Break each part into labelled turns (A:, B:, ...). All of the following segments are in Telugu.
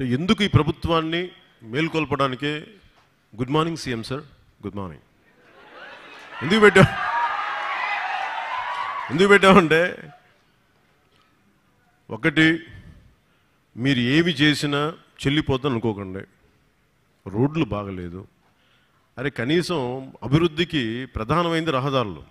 A: అంటే ఎందుకు ఈ ప్రభుత్వాన్ని మేల్కొల్పడానికే good morning CM sir good morning ఎందుకు పెట్టాం ఎందుకు పెట్టామంటే ఒకటి మీరు ఏమి చేసినా చెల్లిపోద్దని అనుకోకండి రోడ్లు బాగలేదు అరే కనీసం అభివృద్ధికి ప్రధానమైంది రహదారులు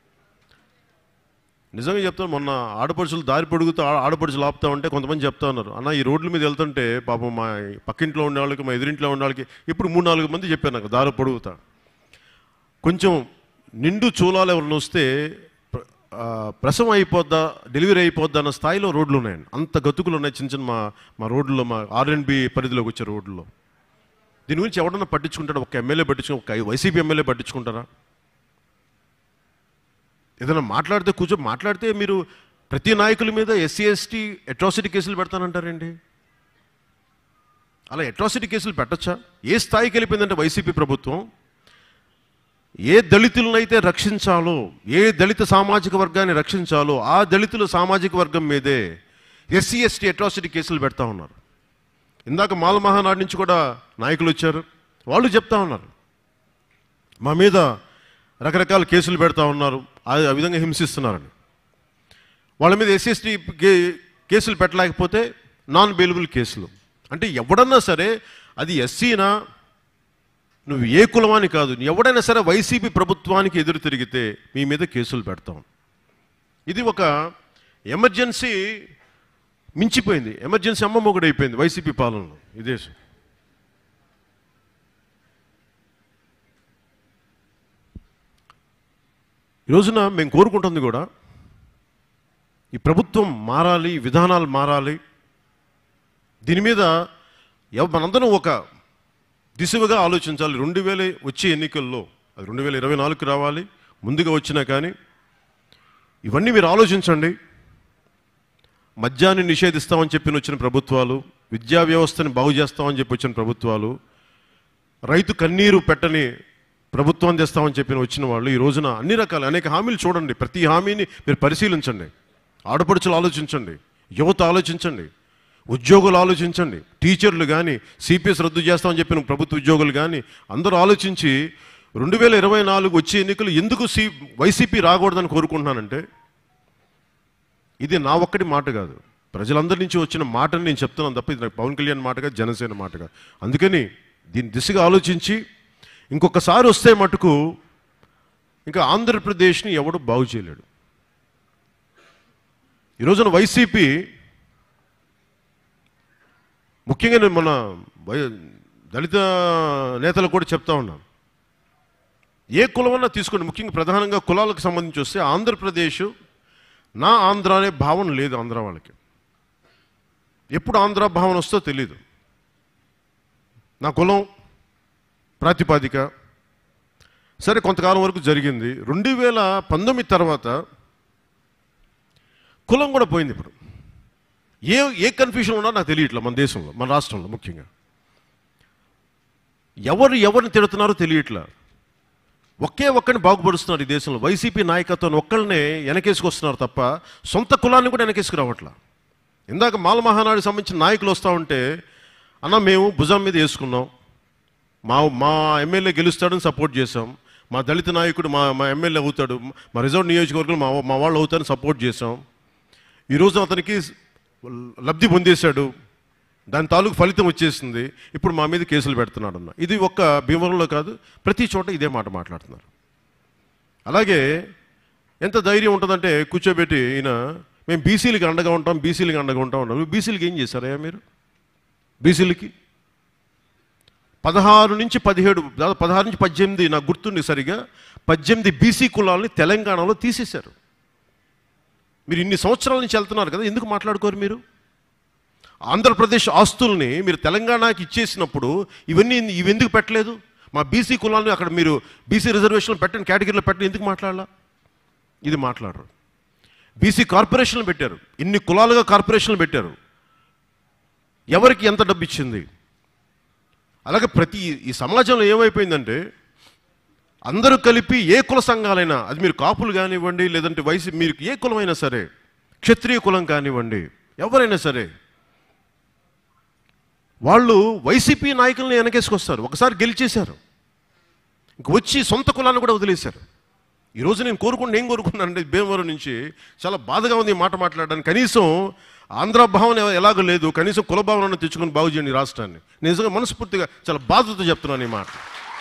A: నిజంగా చెప్తాను మొన్న ఆడపడుచులు దారి పొడుగుతూ ఆ- ఆడపడుచులు ఆపుతా ఉంటే కొంతమంది చెప్తా ఉన్నారు అన్న ఈ రోడ్ల మీద వెళ్తుంటే పాపం మా పక్కింట్లో ఉండే వాళ్ళకి మా ఎదురింట్లో ఉండే వాళ్ళకి ఇప్పుడు మూడు నాలుగు మంది చెప్పారు నాకు దారి పొడుగుతా కొంచెం నిండు చూలాలు ఎవరిని వస్తే ప్ర- ఆ, ప్రసవం అయిపోద్దా డెలివరీ అయిపోద్దా అన్న స్థాయిలో రోడ్లు ఉన్నాయండి అంత గతుకులు ఉన్నాయి చిన్న చిన్న మా మా రోడ్లలో మా ఆర్ఎన్బి పరిధిలోకి వచ్చే రోడ్లలో దీని గురించి ఎవడన్నా పట్టించుకుంటారా ఒక ఎమ్మెల్యే పట్టించుకో ఒక వైసీపీ ఎమ్మెల్యే పట్టించుకుంటారా ఏదైనా మాట్లాడితే కూర్చో మాట్లాడితే మీరు ప్రతి నాయకుల మీద ఎస్సీ ఎస్టీ అట్రాసిటీ కేసులు పెడతానంటారండి అలా అట్రాసిటీ కేసులు పెట్టచ్చా ఏ స్థాయికి వెళ్ళిపోయిందంటే వైసీపీ ప్రభుత్వం ఏ దళితులనైతే రక్షించాలో ఏ దళిత సామాజిక వర్గాన్ని రక్షించాలో ఆ దళితుల సామాజిక వర్గం మీదే ఎస్సీ ఎస్టీ అట్రాసిటీ కేసులు పెడతా ఉన్నారు ఇందాక మాల మహానాడు నుంచి కూడా నాయకులు వచ్చారు వాళ్ళు చెప్తా ఉన్నారు మా మీద రకరకాల కేసులు పెడతా ఉన్నారు ఆ ఆ విధంగా హింసిస్తున్నారని వాళ్ళ మీద ఎస్ఎస్టీ కేసులు పెట్టలేకపోతే నాన్ బెయిలబుల్ కేసులు అంటే ఎవడన్నా సరే అది ఎస్సీనా నువ్వు ఏ కులమాని కాదు ఎవడైనా సరే వైసీపీ ప్రభుత్వానికి ఎదురు తిరిగితే మీ మీద కేసులు పెడతాం ఇది ఒక ఎమర్జెన్సీ మించిపోయింది ఎమర్జెన్సీ అమ్మ మొగుడు అయిపోయింది వైసీపీ పాలనలో ఈ దేశం ఈ రోజున మేము కోరుకుంటుంది కూడా ఈ ప్రభుత్వం మారాలి విధానాలు మారాలి దీని మీద ఎవ- మనందరం ఒక దిశగా ఆలోచించాలి రెండు వేల వచ్చే ఎన్నికల్లో అది రెండు వేల ఇరవై నాలుగుకి రావాలి ముందుగా వచ్చినా కానీ ఇవన్నీ మీరు ఆలోచించండి మద్యాన్ని నిషేధిస్తామని చెప్పి వచ్చిన ప్రభుత్వాలు విద్యా వ్యవస్థని బాగు చేస్తామని చెప్పి వచ్చిన ప్రభుత్వాలు రైతు కన్నీరు పెట్టని ప్రభుత్వం తెస్తామని చెప్పిన వచ్చిన వాళ్ళు ఈ రోజున అన్ని రకాల అనేక హామీలు చూడండి ప్రతి హామీని మీరు పరిశీలించండి ఆడపడుచులు ఆలోచించండి యువత ఆలోచించండి ఉద్యోగులు ఆలోచించండి టీచర్లు కానీ సిపిఎస్ రద్దు చేస్తామని చెప్పిన ప్రభుత్వ ఉద్యోగులు కానీ అందరూ ఆలోచించి రెండు వేల ఇరవై నాలుగు వచ్చే ఎన్నికలు ఎందుకు సి వైసీపీ రాకూడదని కోరుకుంటున్నానంటే ఇది నా ఒక్కటి మాట కాదు ప్రజలందరి నుంచి వచ్చిన మాటని నేను చెప్తున్నాను తప్ప ఇది నాకు పవన్ కళ్యాణ్ మాటగా జనసేన మాటగా అందుకని దీని దిశగా ఆలోచించి ఇంకొకసారి వస్తే మటుకు ఇంకా ఆంధ్రప్రదేశ్ని ఎవడు బాగు చేయలేడు ఈ రోజున వైసీపీ ముఖ్యంగా నేను మన వై- దళిత నేతలు కూడా చెప్తా ఉన్నాను ఏ కులమన్నా తీసుకోండి ముఖ్యంగా ప్రధానంగా కులాలకు సంబంధించి వస్తే ఆంధ్రప్రదేశ్ నా ఆంధ్ర అనే భావన లేదు ఆంధ్ర వాళ్ళకి ఎప్పుడు ఆంధ్ర భావన వస్తో తెలియదు నా కులం ప్రాతిపాదిక సరే కొంతకాలం వరకు జరిగింది రెండు వేల పంతొమ్మిది తర్వాత కులం కూడా పోయింది ఇప్పుడు ఏ ఏ కన్ఫ్యూజన్ ఉన్నా నాకు తెలియట్లే మన దేశంలో మన రాష్ట్రంలో ముఖ్యంగా ఎవరు ఎవరిని తిడుతున్నారో తెలియట్లా ఒకే ఒక్కరిని బాగుపడుస్తున్నారు ఈ దేశంలో వైసీపీ నాయకత్వాన్ని ఒక్కళ్ళనే వెనకేసుకొస్తున్నారు తప్ప సొంత కులాన్ని కూడా వెనకేసుకురావట్లా ఇందాక మాల మహానాడుకి సంబంధించిన నాయకులు వస్తూ ఉంటే అన్న మేము భుజం మీద వేసుకున్నాం మా మా ఎమ్మెల్యే గెలుస్తాడని సపోర్ట్ చేశాం మా దళిత నాయకుడు మా మా ఎమ్మెల్యే అవుతాడు మా రిజర్వ్ నియోజకవర్గంలో మా మా వాళ్ళు అవుతారని సపోర్ట్ చేశాం ఈరోజు అతనికి లబ్ధి పొందేశాడు దాని తాలూకు ఫలితం వచ్చేసింది ఇప్పుడు మా మీద కేసులు పెడుతున్నాడు అన్న ఇది ఒక్క భీమవరంలో కాదు ప్రతి చోట ఇదే మాట మాట్లాడుతున్నారు అలాగే ఎంత ధైర్యం ఉంటుందంటే కూర్చోబెట్టి ఈయన మేము బీసీలకి అండగా ఉంటాం బీసీలకి అండగా ఉంటాం ఉంటాం బీసీలకి ఏం చేశారయ్యా మీరు బీసీలకి పదహారు నుంచి పదిహేడు దాదాపు పదహారు నుంచి పద్దెనిమిది నాకు గుర్తుంది సరిగా పద్దెనిమిది బీసీ కులాలని తెలంగాణలో తీసేశారు మీరు ఇన్ని సంవత్సరాల నుంచి వెళ్తున్నారు కదా ఎందుకు మాట్లాడుకోరు మీరు ఆంధ్రప్రదేశ్ ఆస్తుల్ని మీరు తెలంగాణకి ఇచ్చేసినప్పుడు ఇవన్నీ ఇవి ఎందుకు పెట్టలేదు మా బీసీ కులాలను అక్కడ మీరు బీసీ రిజర్వేషన్లు పెట్టండి కేటగిరీలో పెట్టండి ఎందుకు మాట్లాడాలా ఇది మాట్లాడరు బీసీ కార్పొరేషన్లు పెట్టారు ఇన్ని కులాలుగా కార్పొరేషన్లు పెట్టారు ఎవరికి ఎంత డబ్బు ఇచ్చింది అలాగే ప్రతి ఈ సమాజంలో ఏమైపోయిందంటే అందరూ కలిపి ఏ కుల సంఘాలైనా అది మీరు కాపులు కానివ్వండి లేదంటే వయసు మీరు ఏ కులమైనా సరే క్షత్రియ కులం కానివ్వండి ఎవరైనా సరే వాళ్ళు వైసీపీ నాయకుల్ని వెనకేసుకొస్తారు ఒకసారి గెలిచేశారు ఇంక వచ్చి సొంత కులాన్ని కూడా వదిలేశారు ఈరోజు నేను కోరుకుంటే ఏం కోరుకున్నానంటే భీమవరం నుంచి చాలా బాధగా ఉంది ఈ మాట మాట్లాడడానికి కనీసం ఆంధ్ర భావన ఎలాగో లేదు కనీసం కుల భావనను తెచ్చుకొని బాగు చేయండి ఈ రాష్ట్రాన్ని నేను నిజంగా మనస్ఫూర్తిగా చాలా బాధతో చెప్తున్నాను ఈ మాట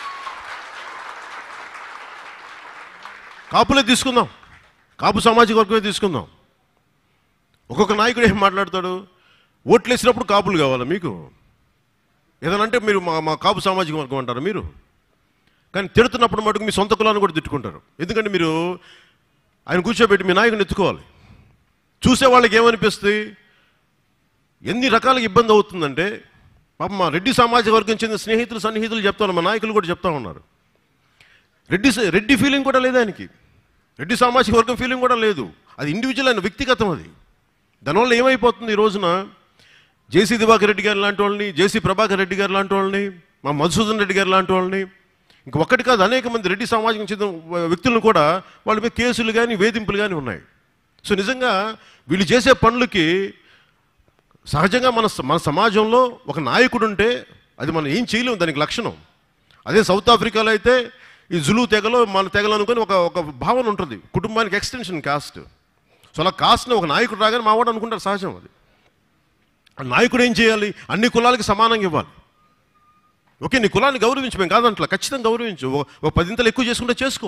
A: కాపులే తీసుకుందాం కాపు సామాజిక వర్గమే తీసుకుందాం ఒక్కొక్క నాయకుడు ఏం మాట్లాడతాడు ఓట్లు వేసినప్పుడు కాపులు కావాలా మీకు ఏదైనా అంటే మీరు మా మా కాపు సామాజిక వర్గం అంటారా మీరు కానీ తిడుతున్నప్పుడు మటుకు మీ సొంత కులాన్ని కూడా తిట్టుకుంటారు ఎందుకంటే మీరు ఆయన కూర్చోబెట్టి మీ నాయకుని ఎత్తుకోవాలి చూసే వాళ్ళకి ఏమనిపిస్తుంది ఎన్ని రకాలుగా ఇబ్బంది అవుతుందంటే పాపం మా రెడ్డి సామాజిక వర్గం చెందిన స్నేహితులు సన్నిహితులు చెప్తాను మా నాయకులు కూడా చెప్తా ఉన్నారు రెడ్డి రెడ్డి ఫీలింగ్ కూడా లేదు ఆయనకి రెడ్డి సామాజిక వర్గం ఫీలింగ్ కూడా లేదు అది ఇండివిజువల్ ఆయన వ్యక్తిగతం అది దానివల్ల ఏమైపోతుంది ఈ రోజున జేసీ దివాకర్ రెడ్డి గారు లాంటి వాళ్ళని జేసీ ప్రభాకర్ రెడ్డి గారు లాంటి వాళ్ళని మా మధుసూదన్ రెడ్డి గారు లాంటి వాళ్ళని ఇంక ఒక్కటి కాదు అనేక మంది రెడ్డి సామాజికం చెందిన వ్యక్తులను కూడా వాళ్ళ మీద కేసులు కానీ వేధింపులు కానీ ఉన్నాయి సో నిజంగా వీళ్ళు చేసే పనులకి సహజంగా మన మన సమాజంలో ఒక నాయకుడు ఉంటే అది మనం ఏం చేయలేము దానికి లక్షణం అదే సౌత్ ఆఫ్రికాలో అయితే ఈ జులు తెగలో మన తెగలు అనుకొని ఒక ఒక భావన ఉంటుంది కుటుంబానికి ఎక్స్టెన్షన్ కాస్ట్ సో అలా కాస్ట్ని ఒక నాయకుడు రాగానే మావాడు అనుకుంటారు సహజం అది ఆ నాయకుడు ఏం చేయాలి అన్ని కులాలకి సమానంగా ఇవ్వాలి ఓకే నీ కులాన్ని గౌరవించు మేము కాదంట్లా ఖచ్చితంగా గౌరవించు ఓ- ఓ పదింతలు ఎక్కువ చేసుకుంటే చేసుకో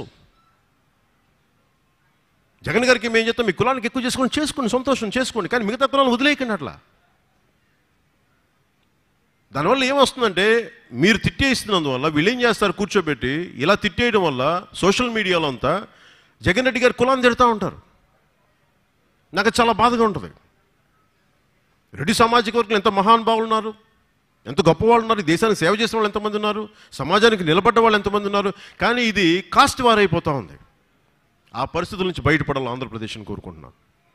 A: జగన్ గారికి మేము చెప్తాం మీ కులానికి ఎక్కువ చేసుకోండి చేసుకోండి సంతోషం చేసుకోండి కానీ మిగతా కులాలను వదిలేయకండి అట్లా దానివల్ల ఏమొస్తుందంటే మీరు తిట్టేస్తున్నందువల్ల వీళ్ళు ఏం చేస్తారు కూర్చోబెట్టి ఇలా తిట్టేయడం వల్ల సోషల్ మీడియాలో అంతా జగన్ రెడ్డి గారి కులాన్ని తిడతా ఉంటారు నాకు అది చాలా బాధగా ఉంటుంది రెడ్డి సామాజిక వర్గంలో ఎంత మహానుభావులు ఉన్నారు ఎంత గొప్పవాళ్ళు ఉన్నారు ఈ దేశానికి సేవ చేసిన వాళ్ళు ఎంతమంది ఉన్నారు సమాజానికి నిలబడ్డ వాళ్ళు ఎంతమంది ఉన్నారు కానీ ఇది కాస్ట్ వార్ అయిపోతూ ఉంది ఆ పరిస్థితుల నుంచి బయటపడాలి ఆంధ్రప్రదేశ్ని కోరుకుంటున్నాను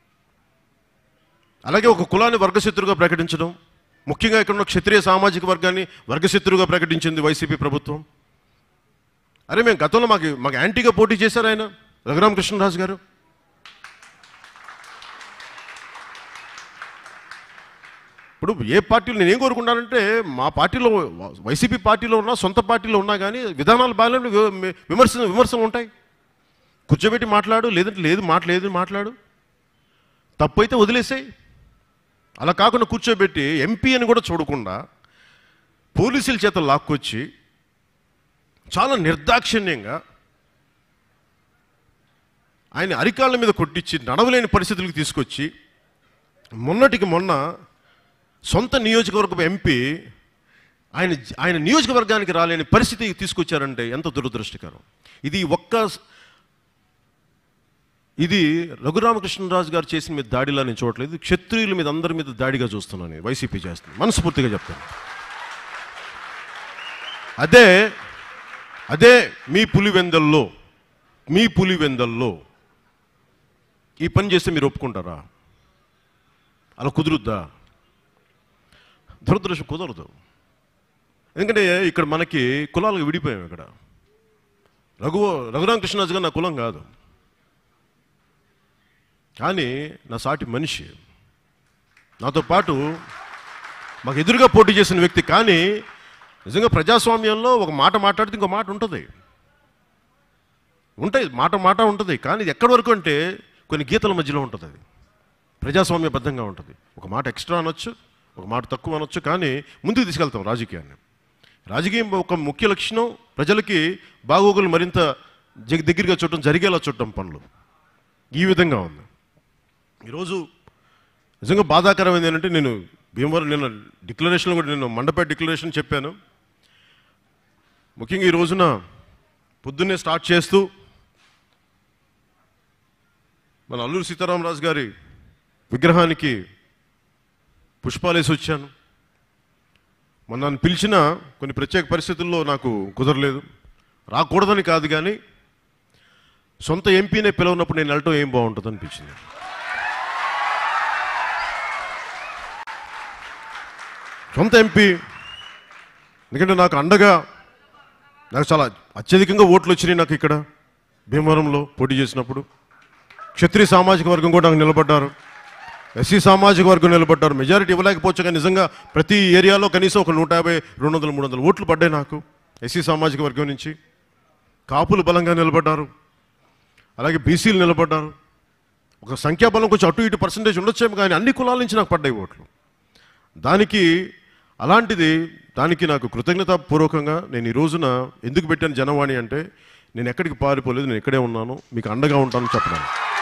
A: అలాగే ఒక కులాన్ని వర్గశత్రుగా ప్రకటించడం ముఖ్యంగా ఇక్కడ ఉన్న క్షత్రియ సామాజిక వర్గాన్ని వర్గశత్రుగా ప్రకటించింది వైసీపీ ప్రభుత్వం అరే మేము గతంలో మాకు మాకు యాంటీగా పోటీ చేశారు ఆయన రఘురామకృష్ణరాజు గారు ఇప్పుడు ఏ పార్టీలు నేను ఏం కోరుకుంటానంటే మా పార్టీలో వైసీపీ పార్టీలో ఉన్నా సొంత పార్టీలో ఉన్నా కానీ విధానాలు బాగాలేని వి- విమర్శ విమర్శలు ఉంటాయి కూర్చోబెట్టి మాట్లాడు లేదంటే లేదు మాట లేదు మాట్లాడు తప్పు అయితే వదిలేసాయి అలా కాకుండా కూర్చోబెట్టి ఎంపీ అని కూడా చూడకుండా పోలీసుల చేత లాక్కొచ్చి చాలా నిర్దాక్షిణ్యంగా ఆయన అరికాళ్ళ మీద కొట్టించి నడవలేని పరిస్థితులకు తీసుకొచ్చి మొన్నటికి మొన్న సొంత నియోజకవర్గం ఎంపీ ఆయన ఆయన నియోజకవర్గానికి రాలేని పరిస్థితి తీసుకొచ్చారంటే ఎంత దురదృష్టకరం ఇది ఒక్క ఇది రఘురామకృష్ణరాజు గారు చేసిన మీద దాడిలా నేను చూడట్లేదు క్షత్రియుల మీద అందరి మీద దాడిగా చూస్తున్నాను నేను. వైసీపీ చేస్తుంది మనస్ఫూర్తిగా చెప్తాను అదే అదే మీ పులివెందల్లో మీ పులివెందల్లో ఈ పని చేస్తే మీరు ఒప్పుకుంటారా అలా కుదురుద్దా దురదృష్టం కుదరదు ఎందుకంటే ఇక్కడ మనకి కులాలకు విడిపోయాం ఇక్కడ రఘు రఘురామకృష్ణరాజు గారు నా కులం కాదు కానీ నా సాటి మనిషి నాతో పాటు మాకు ఎదురుగా పోటీ చేసిన వ్యక్తి కానీ నిజంగా ప్రజాస్వామ్యంలో ఒక మాట మాట్లాడితే ఇంకో మాట ఉంటుంది ఉంటాయి మాట మాట ఉంటుంది కానీ ఇది ఎక్కడి వరకు అంటే కొన్ని గీతల మధ్యలో ఉంటుంది అది ప్రజాస్వామ్యబద్ధంగా ఉంటుంది ఒక మాట ఎక్స్ట్రా అనొచ్చు ఒక మాట తక్కువ అనొచ్చు కానీ ముందుకు తీసుకెళ్తాం రాజకీయాన్ని రాజకీయం ఒక ముఖ్య లక్షణం ప్రజలకి బాగోగులు మరింత జగ- దగ్గరగా చూడటం జరిగేలా చూడటం పనులు ఈ విధంగా ఉంది ఈరోజు నిజంగా బాధాకరమైంది ఏంటంటే నేను భీమవరం నిన్న డిక్లరేషన్ కూడా నేను మండపేట డిక్లరేషన్ చెప్పాను ముఖ్యంగా ఈ రోజున పొద్దున్నే స్టార్ట్ చేస్తూ మన అల్లూరు సీతారామరాజు గారి విగ్రహానికి పుష్పాలేసి వచ్చాను మొన్న నన్ను పిలిచిన కొన్ని ప్రత్యేక పరిస్థితుల్లో నాకు కుదరలేదు రాకూడదని కాదు కానీ సొంత ఎంపీనే పిలవనప్పుడు నేను వెళ్ళటం ఏం బాగుంటుంది అనిపించింది సొంత ఎంపీ ఎందుకంటే నాకు అండగా నాకు చాలా అత్యధికంగా ఓట్లు వచ్చినాయి నాకు ఇక్కడ భీమవరంలో పోటీ చేసినప్పుడు క్షత్రియ సామాజిక వర్గం కూడా నాకు నిలబడ్డారు ఎస్సీ సామాజిక వర్గం నిలబడ్డారు మెజారిటీ ఇవ్వలేకపోవచ్చు కానీ నిజంగా ప్రతి ఏరియాలో కనీసం ఒక నూట యాభై రెండు వందల మూడు వందల ఓట్లు పడ్డాయి నాకు ఎస్సీ సామాజిక వర్గం నుంచి కాపులు బలంగా నిలబడ్డారు అలాగే బీసీలు నిలబడ్డారు ఒక సంఖ్యాబలం కొంచెం అటు ఇటు పర్సంటేజ్ ఉండొచ్చేమో కానీ అన్ని కులాల నుంచి నాకు పడ్డాయి ఓట్లు దానికి అలాంటిది దానికి నాకు కృతజ్ఞతాపూర్వకంగా నేను ఈ రోజున ఎందుకు పెట్టాను జనవాణి అంటే నేను ఎక్కడికి పారిపోలేదు నేను ఇక్కడే ఉన్నాను మీకు అండగా ఉంటానని చెప్పడానికి